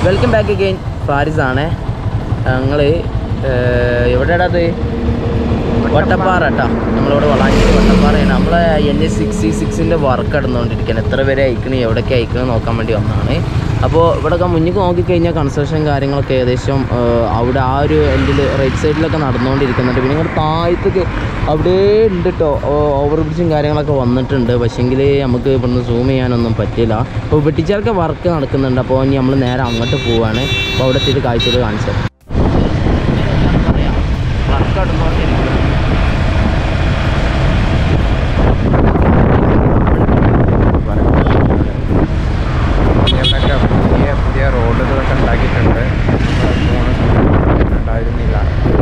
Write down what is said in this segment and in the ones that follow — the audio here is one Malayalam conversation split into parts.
വെൽക്കം ബാക്ക് അഗെയിൻ ഫാരിസ് ആണ് ഞങ്ങൾ എവിടെയാടാ അത് വട്ടപ്പാറ കേട്ടോ നമ്മളിവിടെ വളാഞ്ചേരി വട്ടപ്പാറയാണ് നമ്മളെ എൻ എസ് സിക്സ്റ്റി സിക്സിൻ്റെ വർക്ക് നടന്നുകൊണ്ടിരിക്കുകയാണ് എത്ര പേരെ അയക്കണേ എവിടെയൊക്കെ അയക്കണം നോക്കാൻ വേണ്ടി വന്നതാണ് അപ്പോൾ ഇവിടെയൊക്കെ മുന്നിൽ നോക്കിക്കഴിഞ്ഞാൽ കൺസ്ട്രക്ഷൻ കാര്യങ്ങളൊക്കെ ഏകദേശം ആ, അവിടെ ആ ഒരു എൻഡിൽ റൈറ്റ് സൈഡിലൊക്കെ നടന്നുകൊണ്ടിരിക്കുന്നുണ്ട് പിന്നെ ഇങ്ങോട്ട് താഴത്തേക്ക് അവിടെ ഉണ്ട് കേട്ടോ ഓവർ ബ്രിഡ്ജും കാര്യങ്ങളൊക്കെ വന്നിട്ടുണ്ട് പക്ഷേങ്കിൽ നമുക്ക് ഇവിടുന്ന് സൂം ചെയ്യാനൊന്നും പറ്റില്ല അപ്പോൾ വെട്ടിച്ചാർക്ക് വർക്ക് നടക്കുന്നുണ്ട് അപ്പോൾ ഇനി നമ്മൾ നേരെ അങ്ങോട്ട് പോവുകയാണ് അപ്പോൾ അവിടെ എത്തിയിട്ട് കാഴ്ചകൾ കാണിച്ചത് വർക്ക് നടന്നുകൊണ്ടിരിക്കുന്നത് ഇവിടെയൊക്കെ പുതിയ പുതിയ റോഡുകളൊക്കെ ഉണ്ടാക്കിയിട്ടുണ്ട് പോണ സമയത്ത് ഉണ്ടായിരുന്നില്ല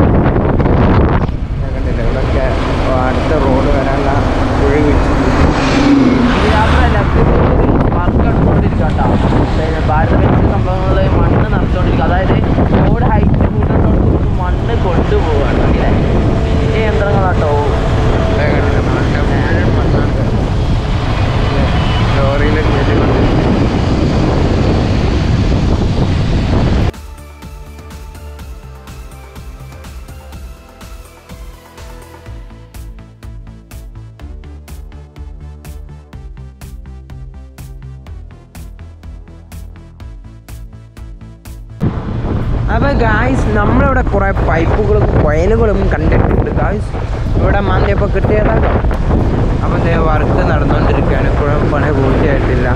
ഇത് കണ്ടില്ലേ ഇവിടെയൊക്കെ അടുത്ത റോഡ് വരാനുള്ള കുഴി വെച്ച് ഭാരത വെച്ച് സംഭവങ്ങൾ മണ്ണ് നിറച്ചുകൊണ്ടിരിക്കുക അതായത് റോഡ് ഹൈറ്റ് കൂടുന്നതോട് മണ്ണ് കൊണ്ടുപോവാണ് അല്ലേ വലിയ യന്ത്രങ്ങളാട്ടോ ഇവിടെ കണ്ടില്ലേ നാട്ടിലെ മുഴുവൻ മണ്ണാണ് ലോറിയിൽ കയറ്റിക്കൊണ്ടിരിക്കുന്നത് അപ്പോൾ ഗായ്സ് നമ്മളിവിടെ കുറേ പൈപ്പുകളും കുഴലുകളും കണ്ടിട്ടുണ്ട് ഗായ്സ് ഇവിടെ മാന്തിയപ്പോൾ കിട്ടിയതാണ് അപ്പോൾ ദേ വർക്ക് നടന്നുകൊണ്ടിരിക്കുകയാണ് ഇപ്പോഴും പണി പൂർത്തിയായിട്ടില്ല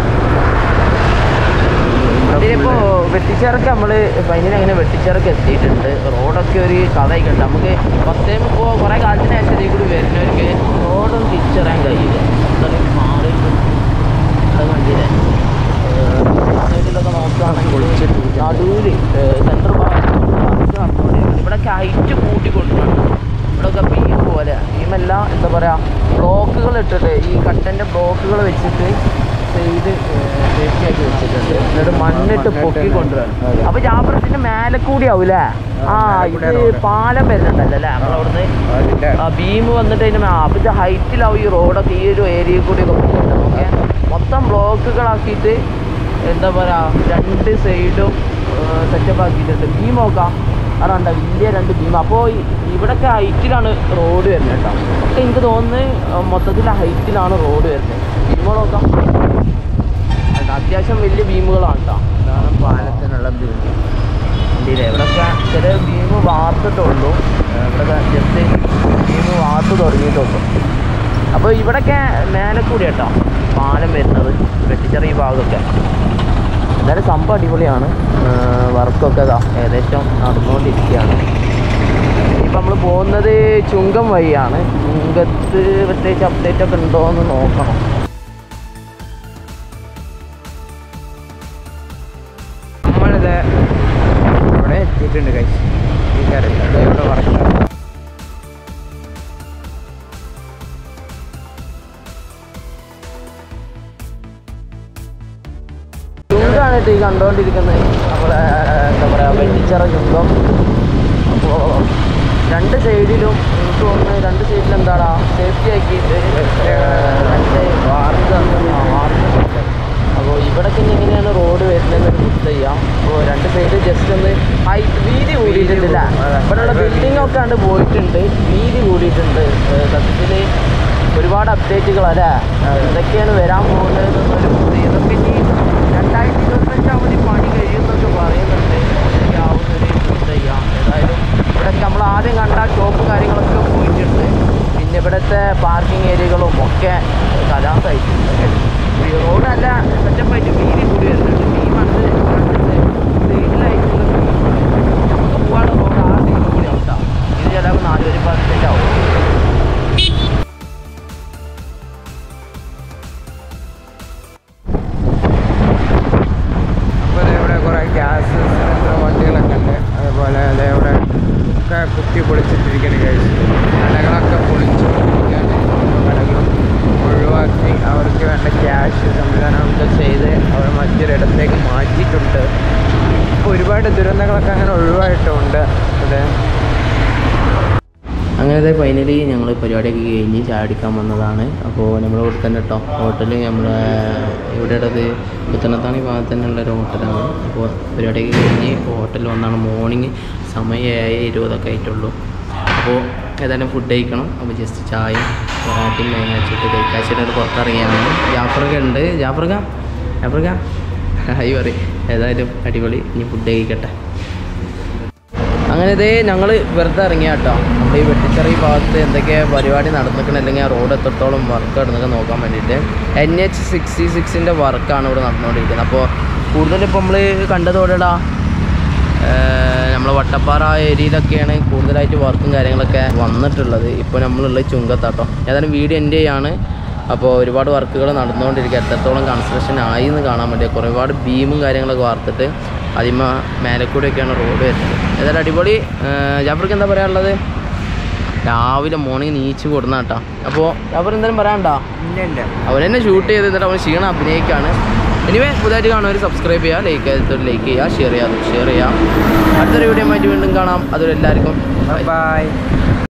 ഇതിലിപ്പോ വെട്ടിച്ചിറക്ക് നമ്മൾ ഫൈനൽ അങ്ങനെ വെട്ടിച്ചിറക്ക് എത്തിയിട്ടുണ്ട് റോഡൊക്കെ ഒരു കഥയൊക്കെ നമുക്ക് ഫസ്റ്റ് ടൈം ഇപ്പോൾ കുറേ കാലത്തിന് ശേഷം ഇതിൽ കൂടി വരുന്നവർക്ക് റോഡും തിരിച്ചറിയാൻ കഴിയില്ല ഇത്രയും മാറിയിട്ട് ഇവിടെ കണ്ടില്ലേ സൈഡിലൊക്കെ നോക്കുകയാണെങ്കിൽ നടുവിൽ സെൻട്രൽ ഭാഗത്ത് വർക്ക് നടന്നുകൊണ്ടിരിക്കുന്നത് ഇവിടെയൊക്കെ ഹൈറ്റ് കൂട്ടിക്കൊണ്ടുവരണം ഇവിടെയൊക്കെ ബീം പോലെ ബീമല്ല എന്താ പറയുക ബ്ലോക്കുകൾ ഇട്ടിട്ട് ഈ കട്ടൻ്റെ ബ്ലോക്കുകൾ വെച്ചിട്ട് സൈഡ് സേഫ്റ്റി ആക്കി വെച്ചിട്ടുണ്ട് എന്നിട്ട് മണ്ണിട്ട് പൊക്കി കൊണ്ടുവരണം അതെ. അപ്പൊ ജാപ്പറത്തിന്റെ മേലെ കൂടി ആവൂലേ ആ മേലെ ഇത് കൂടെ road. പാലം വരുന്നുണ്ടല്ലോ അല്ലേ നമ്മളവിടുന്ന് അതിൻ്റെ ആ ബീം വന്നിട്ട് അതിന് മേ- അപ്പൊ ഇത് ഹൈറ്റിലാവും ഈ റോഡൊക്കെ ഈ ഒരു ഏരിയയിൽ കൂടി ഒക്കെ പോകുന്നത് ഓക്കെ മൊത്തം ബ്ലോക്കുകളാക്കിയിട്ട് എന്താ പറയാ രണ്ട് സൈഡും സെറ്റപ്പ് ആക്കിയിട്ടുണ്ട് ബീം നോക്കാം അതാണ്ട വലിയ രണ്ട് ബീം അപ്പോൾ ഇവിടൊക്കെ ഹൈറ്റിലാണ് റോഡ് വരുന്നത് കേട്ടോ ഒക്കെ എനിക്ക് തോന്നുന്നത് മൊത്തത്തിൽ ഹൈറ്റിലാണ് റോഡ് വരുന്നത് ബീമോ നോക്കാം അത് അത്യാവശ്യം വലിയ ബീമുകളാണ് കേട്ടോ ഇതാണ് പാലത്തിനുള്ള ബീം കണ്ടില്ലേ ഇവിടെയൊക്കെ ചില ബീം വാർത്തിട്ടുള്ളൂ ഇവിടെ ജസ്റ്റ് ബീം വാർത്ത് തുടങ്ങിയിട്ടുള്ളൂ അപ്പോൾ ഇവിടെയൊക്കെ മേലെ കൂടി കേട്ടോ പാലം വരുന്നത് വെട്ടിച്ചെറിയ ഭാഗമൊക്കെ എന്തായാലും സംഭവം അടിപൊളിയാണ് വർക്കൊക്കെ ഇതാ ഏകദേശം നടന്നുകൊണ്ടിരിക്കുകയാണ് ഇപ്പം നമ്മൾ പോകുന്നത് ചുങ്കം വഴിയാണ് ചുങ്കത്ത് പ്രത്യേകിച്ച് അപ്ഡേറ്റ് ഒക്കെ ഉണ്ടോ എന്ന് നോക്കണം നമ്മളിത് ഇവിടെ എത്തിയിട്ടുണ്ട് കഴിച്ച് ഈ കറിയില്ല ഇവിടെ വർക്ക് ചുങ്കാണ് കേട്ടോ ഈ കണ്ടുകൊണ്ടിരിക്കുന്നത് നമ്മുടെ എന്താ പറയുക വെട്ടിച്ചിറ ചുങ്കം അപ്പോൾ രണ്ട് സൈഡിലും എനിക്ക് തോന്നുന്നു രണ്ട് സൈഡിലും എന്താടാ സേഫ്റ്റി ആക്കിയിട്ട് ഏഹ്, രണ്ട് വാർത്ത വാർത്ത അപ്പോൾ ഇവിടേക്ക് ഇനി എങ്ങനെയാണ് റോഡ് വരുന്നതെന്ന് ഫിക്സ് ചെയ്യാം അപ്പോൾ രണ്ട് സൈഡ് ജസ്റ്റ് ഒന്ന് ഹൈറ്റ് വീതി കൂടിയിട്ടില്ല അതെ. ഇവിടെയുള്ള ബിൽഡിംഗ് ഒക്കെ കണ്ട് പോയിട്ടുണ്ട് വീതി കൂടിയിട്ടുണ്ട് ഏഹ്, സത്യത്തിൽ ഒരുപാട് അപ്ഡേറ്റുകൾ അല്ലേ എന്തൊക്കെയാണ് വരാൻ പോകുന്നത് എന്നൊരു ഇതൊക്കെ ഇനി രണ്ടായിരത്തി ഇരുപത്തഞ്ചാമത് പണി കഴിയുന്നൊക്കെ പറയുന്നുണ്ട് അതൊക്കെ ആവുന്നൊരു ഇത് ചെയ്യാം ഏതായാലും ഇവിടെയൊക്കെ നമ്മൾ ആദ്യം കണ്ട ഷോപ്പ് കാര്യങ്ങളൊക്കെ പോയിട്ടുണ്ട് പിന്നെ ഇവിടുത്തെ പാർക്കിംഗ് ഏരിയകളും ഒക്കെ കലാസായിട്ടുണ്ട് ഈ റോഡ് നല്ല സെറ്റപ്പായിട്ട് വീതി കൂടി വരുന്നുണ്ട് ഈ മണ്ണ് സൈഡിലായിട്ടുള്ള നമുക്ക് പോകാനുള്ള റോഡ് ആ സൈഡിൽ കൂടി ആവട്ടാ ഇത് ചിലപ്പോൾ നാല് വരി പാർട്ടിലേക്ക് ആവും അപ്പോൾ ദേ ഇവിടെ കുറേ ഗ്യാസ് സിലിണ്ടർ വണ്ടികളൊക്കെ ഉണ്ട് അതുപോലെ ദേ ഇവിടെ ഒക്കെ കുത്തി പൊളിച്ചിട്ടിരിക്കുകയാണ് കഴിച്ച് കടകളൊക്കെ പൊളിച്ചുകൊണ്ടിരിക്കുകയാണ് ഓരോ കടകളും ഒഴിവാക്കി അവർക്ക് വേണ്ട ക്യാഷ് സംവിധാനമൊക്കെ ചെയ്ത് അവർ മറ്റൊരിടത്തേക്ക് മാറ്റിയിട്ടുണ്ട് ഇപ്പോൾ ഒരുപാട് ദുരന്തങ്ങളൊക്കെ അങ്ങനെ ഒഴിവായിട്ടുണ്ട് അതെ അങ്ങനത്തെ ഫൈനലി ഞങ്ങൾ പരിപാടിയൊക്കെ കഴിഞ്ഞ് ചായ അടിക്കാൻ വന്നതാണ് അപ്പോൾ നമ്മുടെ ഇവിടെ തന്നെ കേട്ടോ ഹോട്ടൽ നമ്മളെ എവിടെയുള്ളത് പുത്തനത്താണി ഭാഗത്ത് തന്നെയുള്ള ഒരു ഹോട്ടലാണ് അപ്പോൾ പരിപാടിയൊക്കെ കഴിഞ്ഞ് ഹോട്ടലിൽ വന്നാണ് മോർണിംഗ് സമയം ഏഴ് ഇരുപതൊക്കെ ആയിട്ടുള്ളൂ അപ്പോൾ ഏതായാലും ഫുഡ് കഴിക്കണം അപ്പോൾ ജസ്റ്റ് ചായയും പൊറാട്ടയും മേങ്ങാച്ചിട്ട് കഴിക്കാച്ചിട്ട് പുറത്തിറങ്ങിയാണ് ജാഫറൊക്കെ ഉണ്ട് ജാഫർക്ക ജാഫർക്ക ഹായ് പറയും ഏതായാലും അടിപൊളി ഇനി ഫുഡ് കഴിക്കട്ടെ അങ്ങനെ ഇതേ ഞങ്ങൾ വെറുതെ ഇറങ്ങിയ കേട്ടോ നമ്മുടെ ഈ വെട്ടിച്ചെറിയ ഭാഗത്ത് എന്തൊക്കെ പരിപാടി നടന്നിക്കണം അല്ലെങ്കിൽ ആ റോഡ് എത്രത്തോളം വർക്ക് നടന്നൊക്കെ നോക്കാൻ വേണ്ടിയിട്ട് എൻ എച്ച് സിക്സ്റ്റി സിക്സിൻ്റെ വർക്കാണ് ഇവിടെ നടന്നുകൊണ്ടിരിക്കുന്നത് അപ്പോൾ കൂടുതൽ ഇപ്പോൾ നമ്മൾ കണ്ടതോടെടാ നമ്മളെ വട്ടപ്പാറ ആ ഏരിയയിലൊക്കെയാണ് കൂടുതലായിട്ട് വർക്കും കാര്യങ്ങളൊക്കെ വന്നിട്ടുള്ളത് ഇപ്പോൾ നമ്മളുള്ള ചുങ്കത്താട്ടോ ഏതായാലും വീഡിയോ എൻ്റെ ആണ് അപ്പോൾ ഒരുപാട് വർക്കുകൾ നടന്നുകൊണ്ടിരിക്കുക എത്രത്തോളം കൺസ്ട്രക്ഷൻ ആയി എന്ന് കാണാൻ വേണ്ടി ഒരുപാട് ബീമും കാര്യങ്ങളൊക്കെ വാർത്തിട്ട് അതിമ മേലെ കൂടെയൊക്കെയാണ് റോഡ് വരുന്നത് ഏതായാലും അടിപൊളി ജാഫർക്ക് എന്താ പറയാനുള്ളത് രാവിലെ മോർണിംഗ് നീച്ച് കൊടുന്ന കേട്ടോ അപ്പോൾ ജാഫർ എന്തായാലും പറയാനുണ്ടോ ഇല്ല ഇല്ല അവൻ തന്നെ ഷൂട്ട് ചെയ്ത് എന്നിട്ട് അവൻ ക്ഷീണം അഭിനയിക്കാണ് എനിവേ പുതുതായിട്ട് കാണുന്നവർ സബ്സ്ക്രൈബ് ചെയ്യുക ലൈക്ക് ചെയ്തിട്ട് ലൈക്ക് ചെയ്യുക ഷെയർ ചെയ്യുക ഷെയർ ചെയ്യാം അടുത്തൊരു വീഡിയോ ആയിട്ട് വീണ്ടും കാണാം അതുവരെ എല്ലാവർക്കും bye. ബൈ